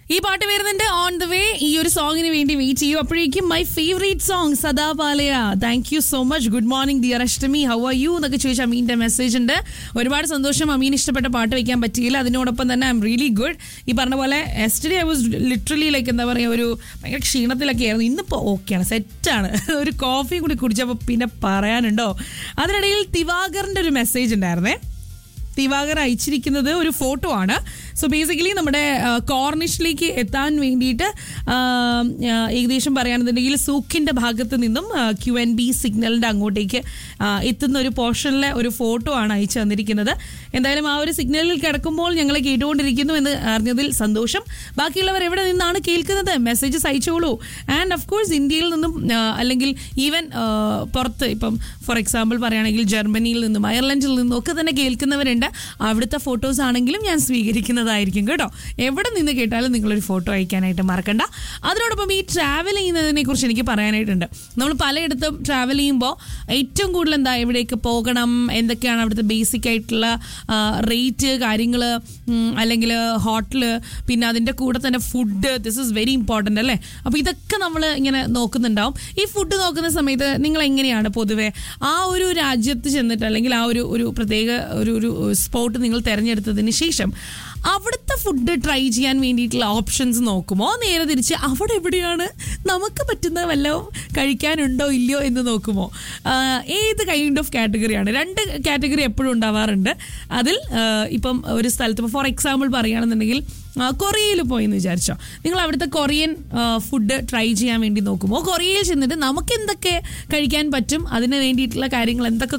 ഈ പാട്ട് വരുന്നുണ്ട് ഓൺ ദ വേ ഈ ഒരു സോങ്ങിന് വേണ്ടി വെയിറ്റ് ചെയ്യൂ അപ്പോഴേക്കും മൈ ഫേവറേറ്റ് സോങ് സദാ പാലയ thank you so much good morning dear Ashtami how are you എന്നൊക്കെ ചോദിച്ച അമീന്റെ മെസ്സേജ് ഉണ്ട് ഒരുപാട് സന്തോഷം അമീൻ ഇഷ്ടപ്പെട്ട പാട്ട് വെക്കാൻ പറ്റിയില്ല അതിനോടൊപ്പം തന്നെ ഐ എം റിയലി ഗുഡ് ഈ പറഞ്ഞ പോലെ എസ്റ്റഡി ഐ വാസ് ലിറ്ററലി ലൈക്ക് എന്താ പറയുക ഒരു ഭയങ്കര ക്ഷീണത്തിലൊക്കെ ആയിരുന്നു ഇന്നിപ്പോൾ ഓക്കെയാണ് സെറ്റാണ് ഒരു കോഫി കൂടി കുടിച്ചപ്പോൾ പിന്നെ പറയാനുണ്ടോ അതിനിടയിൽ തിവാഗറിന്റെ ഒരു മെസ്സേജ് ഉണ്ടായിരുന്നേ ദിവാകർ അയച്ചിരിക്കുന്നത് ഒരു ഫോട്ടോ ആണ് സോ ബേസിക്കലി നമ്മുടെ ആ, കോർണിഷിലേക്ക് എത്താൻ വേണ്ടിയിട്ട് ആ, ആ, ഏകദേശം പറയുകയാണെന്നുണ്ടെങ്കിൽ സൂക്കിൻ്റെ ഭാഗത്ത് നിന്നും ക്യു എൻ ബി സിഗ്നലിൻ്റെ അങ്ങോട്ടേക്ക് ആ, എത്തുന്ന ഒരു പോർഷനിലെ ഒരു ഫോട്ടോ ആണ് അയച്ചു തന്നിരിക്കുന്നത് എന്തായാലും ആ ഒരു സിഗ്നലിൽ കിടക്കുമ്പോൾ ഞങ്ങൾ കേട്ടുകൊണ്ടിരിക്കുന്നു എന്ന് അറിഞ്ഞതിൽ സന്തോഷം ബാക്കിയുള്ളവർ എവിടെ നിന്നാണ് കേൾക്കുന്നത് മെസ്സേജസ് അയച്ചോളൂ ആൻഡ് ഓഫ് കോഴ്സ് ഇന്ത്യയിൽ നിന്നും ആ, അല്ലെങ്കിൽ ഈവൻ പുറത്ത് ഇപ്പം ഫോർ എക്സാമ്പിൾ പറയുകയാണെങ്കിൽ ജർമ്മനിയിൽ നിന്നും അയർലൻഡിൽ നിന്നും ഒക്കെ തന്നെ കേൾക്കുന്നവരുണ്ട് അവിടുത്തെ ഫോട്ടോസ് ആണെങ്കിലും ഞാൻ സ്വീകരിക്കുന്നതായിരിക്കും കേട്ടോ എവിടെ നിന്ന് കേട്ടാലും നിങ്ങളൊരു ഫോട്ടോ അയക്കാനായിട്ട് മറക്കണ്ട അതിനോടൊപ്പം ഈ ട്രാവൽ ചെയ്യുന്നതിനെ കുറിച്ച് എനിക്ക് പറയാനായിട്ടുണ്ട് നമ്മൾ പലയിടത്തും ട്രാവൽ ചെയ്യുമ്പോൾ ഏറ്റവും കൂടുതൽ എന്താ എവിടേക്ക് പോകണം എന്തൊക്കെയാണ് അവിടുത്തെ ബേസിക് ആയിട്ടുള്ള റേറ്റ് കാര്യങ്ങൾ അല്ലെങ്കിൽ ഹോട്ടല് പിന്നെ അതിൻ്റെ കൂടെ തന്നെ food this is very important അല്ലേ അപ്പോൾ ഇതൊക്കെ നമ്മൾ ഇങ്ങനെ നോക്കുന്നുണ്ടാവും ഈ ഫുഡ് നോക്കുന്ന സമയത്ത് നിങ്ങൾ എങ്ങനെയാണ് പൊതുവെ ആ ഒരു രാജ്യത്ത് ചെന്നിട്ട് അല്ലെങ്കിൽ ആ ഒരു ഒരു പ്രത്യേക ഒരു ഒരു സ്പോട്ട് നിങ്ങൾ തിരഞ്ഞെടുത്തതിന് ശേഷം അവിടുത്തെ ഫുഡ് ട്രൈ ചെയ്യാൻ വേണ്ടിയിട്ടുള്ള ഓപ്ഷൻസ് നോക്കുമോ നേരെ തിരിച്ച് അവിടെ എവിടെയാണ് നമുക്ക് പറ്റുന്ന വല്ലതും കഴിക്കാനുണ്ടോ ഇല്ലയോ എന്ന് നോക്കുമോ ആഹ് ഏത് കൈൻഡ് ഓഫ് കാറ്റഗറിയാണ് രണ്ട് കാറ്റഗറി എപ്പോഴും ഉണ്ടാവാറുണ്ട് അതിൽ ആഹ് ഇപ്പം ഒരു സ്ഥലത്ത് ഇപ്പോൾ ഫോർ എക്സാമ്പിൾ പറയുകയാണെന്നുണ്ടെങ്കിൽ ആ, കൊറിയയിൽ പോയി എന്ന് വിചാരിച്ചോ നിങ്ങൾ അവിടുത്തെ കൊറിയൻ ഫുഡ് ട്രൈ ചെയ്യാൻ വേണ്ടി നോക്കുമോ കൊറിയയിൽ ചെന്നിട്ട് നമുക്ക് എന്തൊക്കെ കഴിക്കാൻ പറ്റും അതിന് വേണ്ടിയിട്ടുള്ള കാര്യങ്ങൾ എന്തൊക്കെ